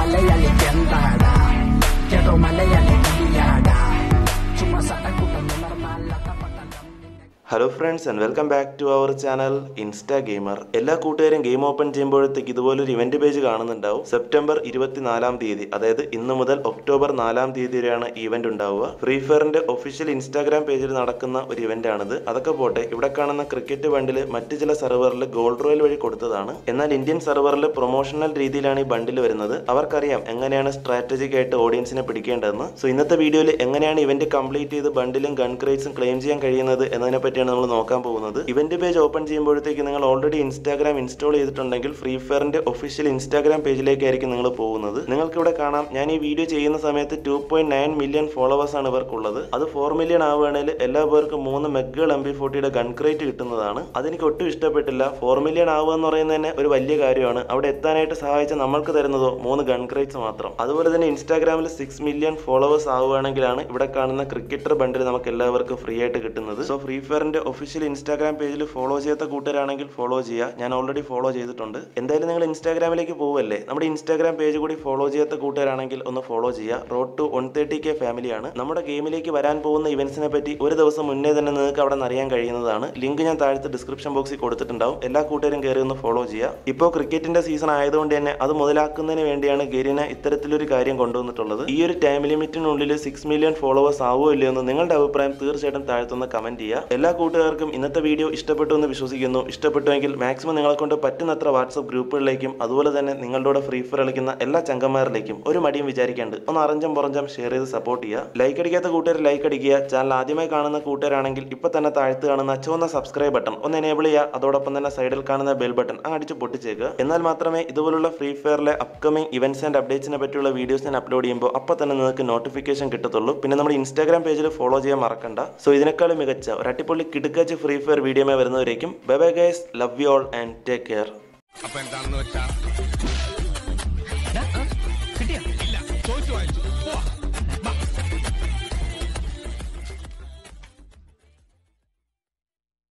മലയാളിക്ക് എന്താടാ കേട്ടോ മലയാളി കവിയാടാ ചുമ്മാ സട്ടക്കൂട്ടം ഉണർന്നാലത്ത പട്ടം hello friends and welcome back to our channel insta gamer എല്ലാ കൂട്ടുകാരും ഗെയിം ഓപ്പൺ ചെയ്യുമ്പോഴത്തേക്ക് ഇതുപോലൊരു ഇവന്റ് പേജ് കാണുന്നുണ്ടാവും സെപ്റ്റംബർ ഇരുപത്തിനാലാം തീയതി അതായത് ഇന്ന് മുതൽ ഒക്ടോബർ നാലാം തീയതി വരെയാണ് ഈ ഇവന്റ് ഉണ്ടാവുക ഫ്രീ ഫയറിന്റെ ഒഫീഷ്യൽ ഇൻസ്റ്റാഗ്രാം പേജിൽ നടക്കുന്ന ഒരു ഇവന്റ് ആണിത് അതൊക്കെ പോട്ടെ ഇവിടെ കാണുന്ന ക്രിക്കറ്റ് ബണ്ടില് മറ്റ് ചില സെർവറിൽ ഗോൾഡ് റോയൽ വഴി കൊടുത്തതാണ് എന്നാൽ ഇന്ത്യൻ സെർവറിൽ പ്രൊമോഷണൽ രീതിയിലാണ് ഈ ബണ്ടിൽ വരുന്നത് അവർക്കറിയാം എങ്ങനെയാണ് സ്ട്രാറ്റജിക് ആയിട്ട് ഓഡിയൻസിനെ പിടിക്കേണ്ടതെന്ന് സോ ഇന്നത്തെ വീഡിയോയിൽ എങ്ങനെയാണ് ഇവന്റ് കംപ്ലീറ്റ് ചെയ്ത് ബണ്ടിലും ഗൺ ക്രേറ്റ്സും ക്ലെയിം ചെയ്യാൻ കഴിയുന്നത് എന്നതിനെ പറ്റിയാണ് നമ്മൾ നോക്കാൻ പോകുന്നത് ഇവന്റ് പേജ് ഓപ്പൺ ചെയ്യുമ്പോഴത്തേക്ക് നിങ്ങൾ ഓൾറെഡി ഇൻസ്റ്റാഗ്രാം ഇൻസ്റ്റാൾ ചെയ്തിട്ടുണ്ടെങ്കിൽ ഫ്രീ ഫയറിന്റെ ഒഫീഷ്യൽ ഇൻസ്റ്റാഗ്രാം പേജിലേക്കായിരിക്കും നിങ്ങൾ പോകുന്നത് നിങ്ങൾക്ക് ഇവിടെ കാണാം ഞാൻ ഈ വീഡിയോ ചെയ്യുന്ന സമയത്ത് two point nine million followers ആണ് ഇവർക്കുള്ളത് അത് ഫോർ മില്യൺ ആവുകയാണെങ്കിൽ എല്ലാ പേർക്കും മൂന്ന് മെഗകൾ എം ബി ഫോർട്ടിയുടെ ഗൺ ക്രേറ്റ് കിട്ടുന്നതാണ് അതെനിക്ക് ഒട്ടും ഇഷ്ടപ്പെട്ടില്ല ഫോർ മില്യൺ ആവുക എന്ന് പറയുന്നത് തന്നെ ഒരു വലിയ കാര്യമാണ് അവിടെ എത്താനായിട്ട് സഹായിച്ച നമ്മൾക്ക് തരുന്നതോ മൂന്ന് ഗൺ ക്രേറ്റ്സ് മാത്രം അതുപോലെ തന്നെ ഇൻസ്റ്റാഗ്രാമിൽ സിക്സ് മില്യൺ ഫോളോവേഴ്സ് ആവുകയാണെങ്കിലാണ് ഇവിടെ കാണുന്ന ക്രിക്കറ്റർ ബണ്ടിൽ നമുക്ക് എല്ലാവർക്കും ഫ്രീ ആയിട്ട് കിട്ടുന്നത് സോ ഫ്രീ ഫയറിന്റെ ഒഫീഷ്യൽ ഇൻസ്റ്റാഗ്രാം പേജിൽ ഫോളോ ചെയ്യാത്ത കൂട്ടരാണെങ്കിൽ ഫോളോ ചെയ്യുക ഞാൻ ഓൾറെഡി ഫോളോ ചെയ്തിട്ടുണ്ട് എന്തായാലും നിങ്ങൾ ഇൻസ്റ്റാഗ്രാമിലേക്ക് പോവല്ലേ നമ്മുടെ ഇൻസ്റ്റാഗ്രാം പേജ് കൂടി ഫോളോ ചെയ്യാത്ത കൂട്ടരാണെങ്കിൽ ഒന്ന് ഫോളോ ചെയ്യുക road to one thirty K ഫാമിലിയാണ് നമ്മുടെ ഗെയിമിലേക്ക് വരാൻ പോകുന്ന ഇവന്റ്സിനെ പറ്റി ഒരു ദിവസം മുന്നേ തന്നെ നിങ്ങൾക്ക് അവിടെ നിന്ന് അറിയാൻ കഴിയുന്നതാണ് ലിങ്ക് ഞാൻ താഴത്തെ ഡിസ്ക്രിപ്ഷൻ ബോക്സിൽ കൊടുത്തിട്ടുണ്ടാവും എല്ലാ കൂട്ടരും കയറി ഒന്ന് ഫോളോ ചെയ്യുക ഇപ്പോൾ ക്രിക്കറ്റിന്റെ സീസൺ ആയതുകൊണ്ട് തന്നെ അത് മുതലാക്കുന്നതിന് വേണ്ടിയാണ് ഗെരിന ഇത്തരത്തിലൊരു കാര്യം കൊണ്ടുവന്നിട്ടുള്ളത് ഈ ഒരു ടൈം ലിമിറ്റിനുള്ളിൽ സിക്സ് മില്യൺ ഫോളോവേഴ്സ് ആവുമോ ഇല്ലയോ എന്ന് നിങ്ങളുടെ അഭിപ്രായം തീർച്ചയായിട്ടും താഴ്ത്തുന്ന കമന്റ് ചെയ്യുക എല്ലാ കൂട്ടുകാർക്കും ഇന്നത്തെ വീഡിയോ ഇഷ്ടപ്പെട്ടു എന്ന് വിശ്വസിക്കുന്നു ഇഷ്ടപ്പെട്ടുവെങ്കിൽ മാക്സിമം നിങ്ങളെ കൊണ്ട് പറ്റുന്നത്ര വാട്സപ്പ് ഗ്രൂപ്പുകളിലേക്കും അതുപോലെ തന്നെ നിങ്ങളുടെ കൂടെ ഫ്രീ ഫയർ കളിക്കുന്ന എല്ലാ ചങ്കന്മാരിലേക്കും ഒരു മടിയും വിചാരിക്കാണ്ട് ഒന്ന് അറിഞ്ചം പുറഞ്ചം ഷെയർ ചെയ്ത് സപ്പോർട്ട് ചെയ്യുക ലൈക്ക് അടിക്കാത്ത കൂട്ടുകാർ ലൈക്ക് അടിക്കുക ചാനൽ ആദ്യമായി കാണുന്ന കൂട്ടുകാരാണെങ്കിൽ ഇപ്പൊ തന്നെ താഴ്ത്ത് കാണുന്ന ചുവന്ന സബ്സ്ക്രൈബ് ബട്ടൺ ഒന്ന് എനേബിൾ ചെയ്യുക അതോടൊപ്പം തന്നെ സൈഡിൽ കാണുന്ന ബെൽ ബട്ടൺ അങ്ങ് അടിച്ച് പൊട്ടിച്ചേക്കുക എന്നാൽ മാത്രമേ ഇതുപോലുള്ള ഫ്രീ ഫയറിലെ അപ്കമിംഗ് ഇവന്റ്സ് ആൻഡ് അപ്ഡേറ്റ്സിനെ പറ്റിയുള്ള വീഡിയോസ് ഞാൻ അപ്ലോഡ് ചെയ്യുമ്പോൾ അപ്പോൾ തന്നെ നിങ്ങൾക്ക് നോട്ടിഫിക്കേഷൻ കിട്ടത്തുള്ളൂ പിന്നെ നമ്മുടെ ഇൻസ്റ്റാഗ്രാം പേജിൽ ഫോളോ ചെയ്യാൻ മറക്കണ്ട സോ ഇതിനേക്കാളും മികച്ച ഒരു അടിപൊളി കിടുക്കാച്ച് ഫ്രീ ഫയർ വീഡിയോമേ വരുന്നവരേക്കും bye bye guys love you all and take care അപ്പൊ എന്താണെന്ന് വെച്ചാ കിട്ടിയ ഇല്ല ചോദിച്ചു വാങ്ങിച്ചു പോവാ